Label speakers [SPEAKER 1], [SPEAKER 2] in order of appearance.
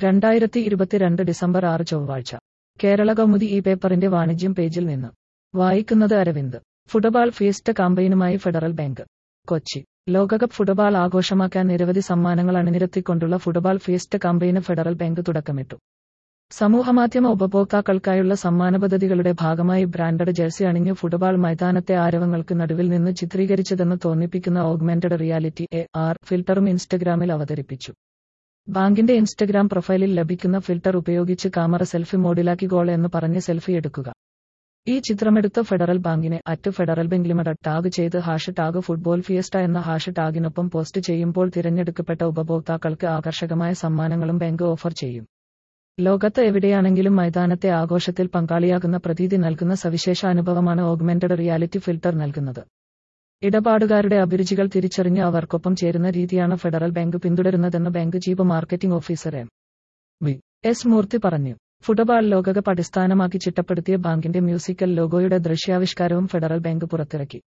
[SPEAKER 1] രണ്ടായിരത്തി ഇരുപത്തിരണ്ട് ഡിസംബർ ആറ് ചൊവ്വാഴ്ച കേരള കൗമുദി ഈ പേപ്പറിന്റെ വാണിജ്യം പേജിൽ നിന്ന് വായിക്കുന്നത് അരവിന്ദ് ഫുട്ബോൾ ഫീസ്റ്റ് കാമ്പയിനുമായി ഫെഡറൽ ബാങ്ക് കൊച്ചി ലോകകപ്പ് ഫുട്ബോൾ ആഘോഷമാക്കാൻ നിരവധി സമ്മാനങ്ങൾ അണിനിരത്തിക്കൊണ്ടുള്ള ഫുട്ബോൾ ഫീസ്റ്റ് കാമ്പയിന് ഫെഡറൽ ബാങ്ക് തുടക്കമിട്ടു സമൂഹമാധ്യമ ഉപഭോക്താക്കൾക്കായുള്ള സമ്മാന പദ്ധതികളുടെ ഭാഗമായി ബ്രാൻഡഡ് ജേഴ്സി അണിഞ്ഞ് ഫുട്ബോൾ മൈതാനത്തെ ആരവങ്ങൾക്ക് നടുവിൽ നിന്ന് ചിത്രീകരിച്ചതെന്ന് തോന്നിപ്പിക്കുന്ന ഓഗ്മെന്റഡ് റിയാലിറ്റി എ ആർ ഫിൽട്ടറും ഇൻസ്റ്റഗ്രാമിൽ അവതരിപ്പിച്ചു ബാങ്കിന്റെ ഇൻസ്റ്റഗ്രാം പ്രൊഫൈലിൽ ലഭിക്കുന്ന ഫിൽട്ടർ ഉപയോഗിച്ച് ക്യാമറ സെൽഫി മോഡിലാക്കി ഗോൾ എന്ന് പറഞ്ഞ് സെൽഫി എടുക്കുക ഈ ചിത്രമെടുത്ത ഫെഡറൽ ബാങ്കിനെ at federal bank limited tag ചെയ്ത് ഹാഷ് ടാഗ് ഫുട്ബോൾ ഫിയസ്റ്റ എന്ന ഹാഷ് ടാഗിനൊപ്പം പോസ്റ്റ് ചെയ്യുമ്പോൾ തിരഞ്ഞെടുക്കപ്പെട്ട ഉപഭോക്താക്കൾക്ക് ആകർഷകമായ സമ്മാനങ്ങളും ബാങ്ക് ഓഫർ ചെയ്യും ലോകത്ത് എവിടെയാണെങ്കിലും മൈതാനത്തെ ആഘോഷത്തിൽ പങ്കാളിയാകുന്ന പ്രതീതി നൽകുന്ന സവിശേഷ അനുഭവമാണ് ഓഗ്മെന്റഡ് റിയാലിറ്റി ഫിൽട്ടർ നൽകുന്നത് ഇടപാടുകാരുടെ അഭിരുചികൾ തിരിച്ചറിഞ്ഞ് അവർക്കൊപ്പം ചേരുന്ന രീതിയാണ് ഫെഡറൽ ബാങ്ക് പിന്തുടരുന്നതെന്ന് bank chief marketing officer M V S Murthy പറഞ്ഞു ഫുട്ബോൾ ലോകകപ്പ് അടിസ്ഥാനമാക്കി ചിട്ടപ്പെടുത്തിയ ബാങ്കിന്റെ മ്യൂസിക്കൽ ലോഗോയുടെ ദൃശ്യാവിഷ്കാരവും ഫെഡറൽ ബാങ്ക് പുറത്തിറക്കി